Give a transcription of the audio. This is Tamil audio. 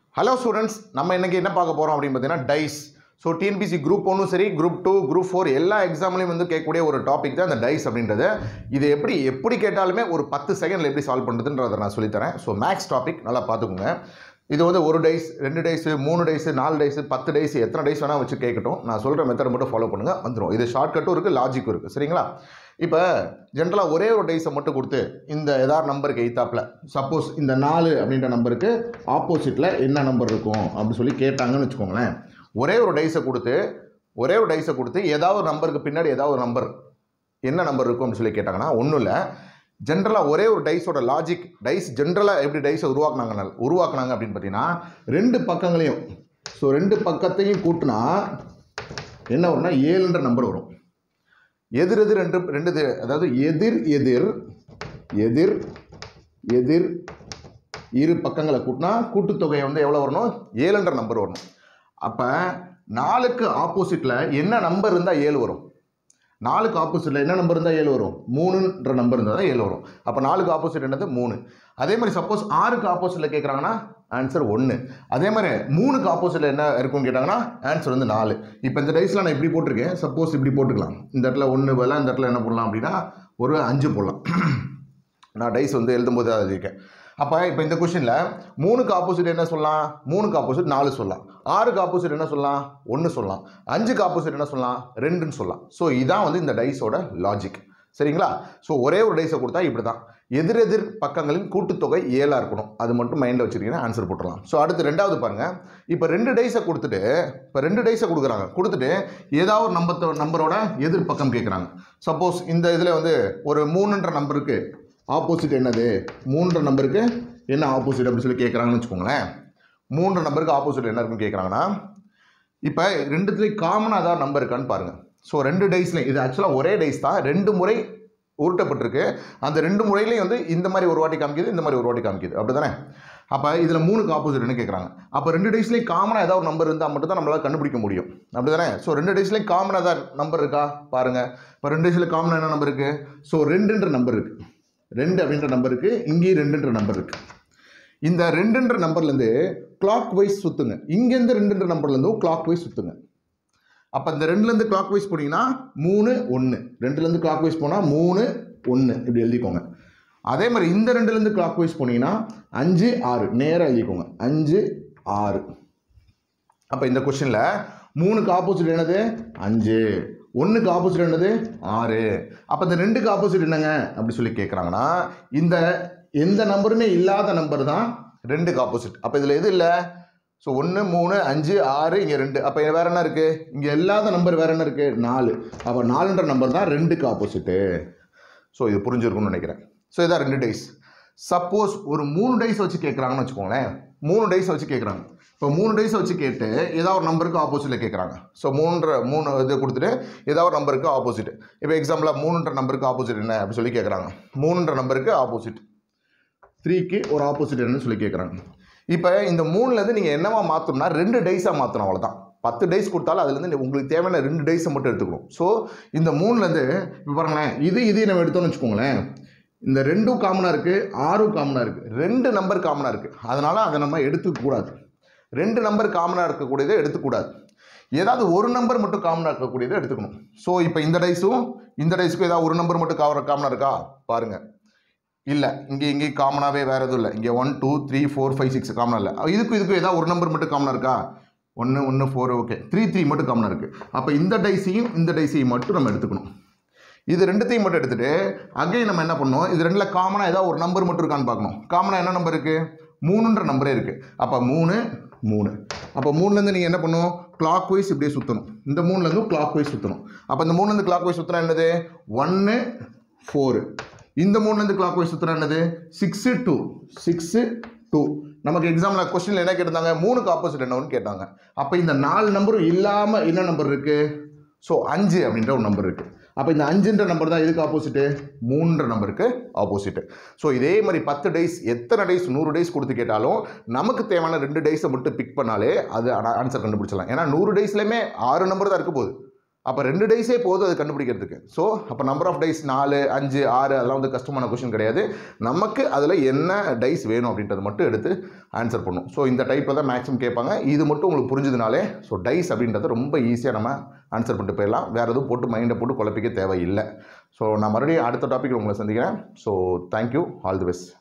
ஹலோ ஸ்டூடெண்ட்ஸ் நம்ம இன்னைக்கு என்ன பார்க்க போகிறோம் அப்படின்னு பார்த்தீங்கன்னா டைஸ் ஸோ டிஎன்பிசி குரூப் ஒன்றும் சரி குரூப் டூ குரூப் ஃபோர் எல்லா எக்ஸாம்லையும் வந்து கேட்கக்கூடிய ஒரு டாபிக் தான் இந்த டைஸ் அப்படின்றது இது எப்படி எப்படி கேட்டாலுமே ஒரு பத்து செகண்டில் எப்படி சால்வ் பண்ணுறதுன்றதை நான் சொல்லித்தரேன் ஸோ மேக்ஸ் டாபிக் நல்லா பார்த்துக்கோங்க இது வந்து ஒரு டைஸ் ரெண்டு டைஸு மூணு டைஸு நாலு டைஸு பத்து டைஸ் எத்தனை டைஸ் வேணால் வச்சு கேட்கட்டும் நான் சொல்கிற மெத்தட் மட்டும் ஃபாலோ பண்ணுங்கள் வந்துடும் இது ஷார்ட்கட்டும் இருக்குது லாஜிக்கும் இருக்குது சரிங்களா இப்போ ஜென்ரலாக ஒரே ஒரு டைஸை மட்டும் கொடுத்து இந்த ஏதாவது நம்பருக்கு எய்த்தாப்பில் சப்போஸ் இந்த நாலு அப்படின்ற நம்பருக்கு ஆப்போசிட்டில் என்ன நம்பர் இருக்கும் அப்படின்னு சொல்லி கேட்டாங்கன்னு வச்சுக்கோங்களேன் ஒரே ஒரு டைஸை கொடுத்து ஒரே ஒரு டைஸை கொடுத்து ஏதாவது ஒரு நம்பருக்கு பின்னாடி ஏதாவது ஒரு நம்பர் என்ன நம்பர் இருக்கும் அப்படின்னு சொல்லி கேட்டாங்கன்னா ஒன்றும் இல்லை ஜென்ரலாக ஒரே ஒரு டைஸோட லாஜிக் டைஸ் ஜென்ரலாக எப்படி டைஸை உருவாக்குனாங்க உருவாக்குனாங்க அப்படின்னு பார்த்தீங்கன்னா ரெண்டு பக்கங்களையும் ஸோ ரெண்டு பக்கத்தையும் கூட்டினா என்ன வரும்னா ஏழுன்ற நம்பர் வரும் எதிர் எதிர் ரெண்டு ரெண்டு இது- அதாவது எதிர் எதிர் எதிர் எதிர் இரு பக்கங்களை கூட்டினா கூட்டுத்தொகை வந்து எவ்வளோ வரணும் ஏழுன்ற நம்பர் வரணும் அப்போ நாலுக்கு ஆப்போசிட்டில் என்ன நம்பர் இருந்தால் ஏழு வரும் நாலுக்கு ஆப்போசிட்டில் என்ன நம்பர் இருந்தால் ஏழு வரும் மூணுன்ற நம்பர் இருந்தால் தான் ஏழு வரும் அப்போ நாலுக்கு ஆப்போசிட் என்னது மூணு அதே மாதிரி சப்போஸ் ஆறுக்கு ஆப்போசிட்டில் கேட்குறாங்கன்னா ஆன்சர் ஒன்று அதே மாதிரி மூணுக்கு ஆப்போசிட்டில் என்ன இருக்கும்னு கேட்டாங்கன்னா ஆன்சர் வந்து நாலு இப்போ இந்த டைஸில் நான் இப்படி போட்டிருக்கேன் சப்போஸ் இப்படி போட்டுக்கலாம் இந்த இடத்துல ஒன்று பதிலாக இந்த இடத்துல என்ன போடலாம் அப்படின்னா ஒரு அஞ்சு போடலாம் நான் டைஸ் வந்து எழுதும்போது அது இருக்கேன் அப்போ இப்போ இந்த கொஷினில் மூணுக்கு ஆப்போசிட் என்ன சொல்லலாம் மூணுக்கு ஆப்போசிட் நாலு சொல்லலாம் ஆறுக்கு ஆப்போசிட் என்ன சொல்லலாம் ஒன்று சொல்லலாம் அஞ்சுக்கு ஆப்போசிட் என்ன சொல்லலாம் ரெண்டுன்னு சொல்லலாம் ஸோ இதான் வந்து இந்த டைஸோட லாஜிக் சரிங்களா ஸோ ஒரே ஒரு டைஸை கொடுத்தா இப்படி தான் எதிரெதிர் பக்கங்களின் கூட்டுத்தொகை ஏழாக இருக்கணும் அது மட்டும் மைண்டில் வச்சுருக்கீங்கன்னா ஆன்சர் போட்டுடலாம் ஸோ அடுத்து ரெண்டாவது பாருங்கள் இப்போ ரெண்டு டைஸை கொடுத்துட்டு இப்போ ரெண்டு டைஸை கொடுக்குறாங்க கொடுத்துட்டு ஏதாவது ஒரு நம்பர் நம்பரோட எதிர் பக்கம் கேட்குறாங்க சப்போஸ் இந்த இதில் வந்து ஒரு மூணுன்ற நம்பருக்கு ஆப்போசிட் என்னது மூன்று நம்பருக்கு என்ன ஆப்போசிட் அப்படின்னு சொல்லி கேட்குறாங்கன்னு வச்சுக்கோங்களேன் மூன்று நம்பருக்கு ஆப்போசிட் என்ன இருக்குன்னு கேட்குறாங்கன்னா இப்போ ரெண்டுத்துலேயும் காமனாக ஏதாவது நம்பர் இருக்கான்னு பாருங்கள் ஸோ ரெண்டு டைஸ்லையும் இது ஆக்சுவலாக ஒரே டைஸ் தான் ரெண்டு முறை உருட்டப்பட்டிருக்கு அந்த ரெண்டு முறையிலையும் வந்து இந்த மாதிரி ஒரு வாட்டி காமிக்குது இந்த மாதிரி ஒரு வாட்டி காமிக்குது அப்படி தானே அப்போ இதில் மூணுக்கு ஆப்போசிட் என்ன கேட்குறாங்க அப்போ ரெண்டு டேஸ்லேயும் காமனாக ஏதாவது ஒரு நம்பர் இருந்தால் மட்டும் தான் நம்மளால் கண்டுபிடிக்க முடியும் அப்படி தானே ஸோ ரெண்டு டேஸ்லேயும் காமனாக ஏதாவது நம்பர் இருக்கா பாருங்கள் இப்போ ரெண்டு டேஸில் காமனாக என்ன நம்பர் இருக்குது ஸோ ரெண்டுன்ற நம்பர் இருக்குது ரெண்டு அப்படின்ற நம்பர் இருக்குது இங்கேயும் ரெண்டுன்ற நம்பர் இருக்குது இந்த ரெண்டுன்ற நம்பர்லேருந்து கிளாக் வைஸ் சுற்றுங்க இங்கேருந்து ரெண்டுன்ற நம்பர்லேருந்தும் கிளாக் வைஸ் சுற்றுங்க அப்போ இந்த ரெண்டுலேருந்து கிளாக் வைஸ் போனீங்கன்னா மூணு ஒன்று ரெண்டுலேருந்து கிளாக் வைஸ் போனால் மூணு ஒன்று இப்படி எழுதிக்கோங்க அதே மாதிரி இந்த ரெண்டுலேருந்து கிளாக் வைஸ் போனீங்கன்னா அஞ்சு ஆறு நேராக எழுதிக்கோங்க அஞ்சு ஆறு அப்போ இந்த கொஷினில் மூணுக்கு ஆப்போசிட் என்னது அஞ்சு ஒன்றுக்கு ஆப்போசிட் என்னது ஆறு அப்போ இந்த ரெண்டுக்கு ஆப்போசிட் என்னங்க அப்படி சொல்லி கேட்குறாங்கன்னா இந்த எந்த நம்பருமே இல்லாத நம்பர் தான் ரெண்டுக்கு ஆப்போசிட் அப்போ இதில் எது இல்லை ஸோ ஒன்று மூணு அஞ்சு ஆறு இங்கே ரெண்டு அப்போ வேற என்ன இருக்குது இங்கே இல்லாத நம்பர் வேற என்ன இருக்குது நாலு அப்போ நாலுன்ற நம்பர் தான் ரெண்டுக்கு ஆப்போசிட்டு ஸோ இது புரிஞ்சிருக்கும்னு நினைக்கிறேன் ஸோ இதான் ரெண்டு டைஸ் சப்போஸ் ஒரு மூணு டைஸ் வச்சு கேட்குறாங்கன்னு வச்சுக்கோங்களேன் மூணு டைஸ் வச்சு கேட்குறாங்க இப்போ மூணு டைஸ் வச்சு கேட்டு ஏதாவது ஒரு நம்பருக்கு ஆப்போசிட்டில் கேட்குறாங்க ஸோ மூன்ற மூணு இது கொடுத்துட்டு ஏதாவது ஒரு நம்பருக்கு ஆப்போசிட் இப்போ எக்ஸாம்பிளாக மூணுன்ற நம்பருக்கு ஆப்போசிட் என்ன அப்படி சொல்லி கேட்குறாங்க மூணுன்ற நம்பருக்கு ஆப்போசிட் த்ரீக்கு ஒரு ஆப்போசிட் என்னன்னு சொல்லி கேட்குறாங்க இப்போ இந்த மூணுலேருந்து நீங்கள் என்னவா மாற்றணும்னா ரெண்டு டைஸாக மாற்றணும் அவ்வளோதான் பத்து டைஸ் கொடுத்தாலும் அதுலேருந்து உங்களுக்கு தேவையான ரெண்டு டைஸை மட்டும் எடுத்துக்கணும் ஸோ இந்த மூணுலேருந்து இப்போ பாருங்களேன் இது இது நம்ம எடுத்தோம்னு வச்சுக்கோங்களேன் இந்த ரெண்டும் காமனாக இருக்குது ஆறும் காமனாக இருக்குது ரெண்டு நம்பர் காமனாக இருக்குது அதனால் அதை நம்ம எடுத்துக்கூடாது ரெண்டு நம்பர் காமனாக இருக்கக்கூடியதை எடுத்துக்கூடாது ஏதாவது ஒரு நம்பர் மட்டும் காமனாக இருக்கக்கூடியதை எடுத்துக்கணும் ஸோ இப்போ இந்த டைஸும் இந்த டைஸுக்கும் ஏதாவது ஒரு நம்பர் மட்டும் காம காமனாக இருக்கா பாருங்கள் இல்லை இங்கே இங்கே காமனாகவே வேறு எதுவும் இல்லை இங்கே one two three four five six காமனாக இல்லை இதுக்கும் இதுக்கும் ஏதாவது ஒரு நம்பர் மட்டும் காமனாக இருக்கா ஒன்று ஒன்று ஃபோர் ஓகே த்ரீ த்ரீ மட்டும் காமனாக இருக்குது அப்போ இந்த டைஸையும் இந்த டைஸையும் மட்டும் நம்ம எடுத்துக்கணும் இது ரெண்டுத்தையும் மட்டும் எடுத்துகிட்டு அகைன் நம்ம என்ன பண்ணோம் இது ரெண்டில் காமனாக ஏதாவது ஒரு நம்பர் மட்டும் இருக்கான்னு பார்க்கணும் காமனாக என்ன நம்பர் இருக்குது மூணுன்ற நம்பரே இருக்குது அப்போ மூணு மூணு அப்போ மூணுலேருந்து நீங்கள் என்ன பண்ணணும் கிளாக் வைஸ் இப்படியே சுற்றணும் இந்த மூணுலேருந்து கிளாக் வைஸ் சுற்றணும் அப்போ இந்த மூணுலேருந்து கிளாக் வைஸ் சுற்றினா என்னது ஒன்று ஃபோரு இந்த மூணுலேருந்து கிளாக் வைஸ் சுற்றினா என்னது சிக்ஸு டூ சிக்ஸு டூ நமக்கு எக்ஸாமில் கொஸ்டினில் என்ன கேட்டிருந்தாங்க மூணுக்கு ஆப்போசிட் என்னன்னு கேட்டாங்க அப்போ இந்த நாலு நம்பரும் இல்லாமல் என்ன நம்பர் இருக்குது ஸோ அஞ்சு அப்படின்ற ஒரு நம்பர் இருக்குது அப்போ இந்த அஞ்சுன்ற நம்பர் தான் எதுக்கு ஆப்போசிட்டு மூன்ற நம்பருக்கு ஆப்போசிட்டு ஸோ இதே மாதிரி பத்து டேஸ் எத்தனை டேஸ் நூறு டேஸ் கொடுத்து கேட்டாலும் நமக்கு தேவையான ரெண்டு டேஸை மட்டும் பிக் பண்ணாலே அது ஆன்சர் கண்டுபிடிச்சலாம் ஏன்னா நூறு டேஸ்லையுமே ஆறு நம்பர் தான் இருக்க போகுது அப்போ ரெண்டு டைஸே போதும் அது கண்டுபிடிக்கிறதுக்கு ஸோ அப்போ நம்பர் ஆஃப் டைஸ் நாலு அஞ்சு ஆறு அதெல்லாம் வந்து கஷ்டமான கொஷின் கிடையாது நமக்கு அதில் என்ன டைஸ் வேணும் அப்படின்றத மட்டும் எடுத்து ஆன்சர் பண்ணும் ஸோ இந்த டைப்பில் தான் மேக்ஸிமம் கேட்பாங்க இது மட்டும் உங்களுக்கு புரிஞ்சதுனாலே ஸோ டைஸ் அப்படின்றத ரொம்ப ஈஸியாக நம்ம ஆன்சர் பண்ணிட்டு போயிடலாம் வேறு எதுவும் போட்டு மைண்டை போட்டு குழப்பிக்க தேவையில்லை ஸோ நான் மறுபடியும் அடுத்த டாபிக் உங்களை சந்திக்கிறேன் so thank you all the best